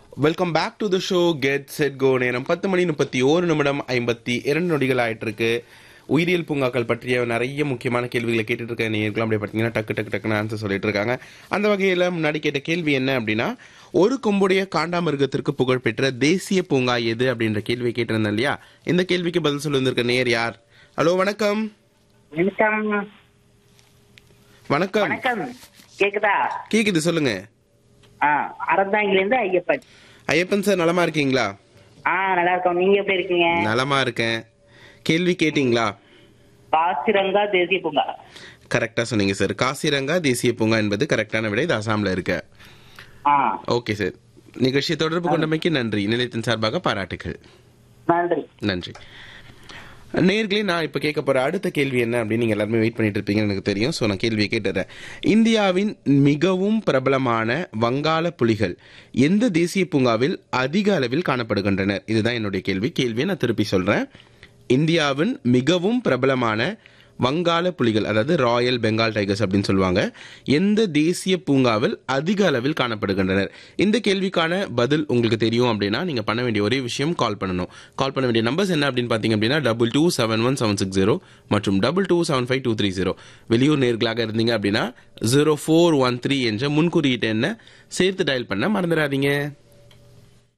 welcome back to the show get set go நேரம் பத்து மணி முப்பத்தி ஓரு நிமிடம் ஐம்பத்தி இரண்டு நொடிகள் ஆயிட்டு இருக்கு உயிரியல் பூங்காக்கள் பற்றிய நிறைய முக்கியமான கேள்விகளை கேட்டுட்டு இருக்க நேர்களும் அப்படியே பார்த்தீங்கன்னா டக்கு டக்கு டக்குன்னு ஆன்சர் சொல்லிட்டு இருக்காங்க அந்த வகையில் முன்னாடி கேட்ட கேள்வி என்ன அப்படின்னா ஒரு கொம்புடைய காண்டாமிருகத்திற்கு புகழ்பெற்ற தேசிய பூங்கா எது அப்படின்ற கேள்வி கேட்டிருந்தேன் இல்லையா இந்த கேள்விக்கு பதில் சொல்லி வந்திருக்க நேர் யார் ஹலோ வணக்கம் வணக்கம் வணக்கம் வணக்கம் கேக்குதா கேக்குது சொல்லுங்க ஆ அறந்தாங்கில இருந்து ஐயப்பன் ஐயப்பன் சார் நலமா இருக்கீங்களா ஆ நல்லா இருக்கோம் நீங்க எப்படி இருக்கீங்க நலமா இருக்கேன் கேள்வி கேட்டிங்களா காசிரங்கா தேசிய பூங்கா கரெக்டா சொன்னீங்க சார் காசிரங்கா தேசிய பூங்கா என்பது கரெக்டான விடை இது அசாம்ல இருக்க ஆ ஓகே சார் நிகழ்ச்சியை தொடர்பு கொண்டமைக்கு நன்றி நிலையத்தின் சார்பாக பாராட்டுகள் நன்றி நன்றி நேர்களே நான் இப்போ கேட்க போற அடுத்த கேள்வி என்ன அப்படின்னு நீங்க எல்லாருமே வெயிட் பண்ணிட்டு இருப்பீங்கன்னு எனக்கு தெரியும் ஸோ நான் கேள்வியை கேட்டுறேன் இந்தியாவின் மிகவும் பிரபலமான வங்காள புலிகள் எந்த தேசிய பூங்காவில் அதிக அளவில் காணப்படுகின்றனர் இதுதான் என்னுடைய கேள்வி கேள்வியை நான் திருப்பி சொல்றேன் இந்தியாவின் மிகவும் பிரபலமான வங்காள புலிகள் அதாவது ராயல் பெங்கால் டைகர்ஸ் அப்படின்னு சொல்லுவாங்க எந்த தேசிய பூங்காவில் அதிக அளவில் காணப்படுகின்றனர் இந்த கேள்விக்கான பதில் உங்களுக்கு தெரியும் அப்படின்னா நீங்க பண்ண வேண்டிய ஒரே விஷயம் கால் பண்ணணும் கால் பண்ண வேண்டிய நம்பர்ஸ் என்ன அப்படின்னு பார்த்தீங்க அப்படின்னா double two seven one seven six zero மற்றும் double two seven five two three zero வெளியூர் நேர்களாக இருந்தீங்க அப்படின்னா ஜீரோ ஃபோர் ஒன் த்ரீ என்ற முன்குறியீட்டு என்ன சேர்த்து டயல் பண்ண மறந்துடாதீங்க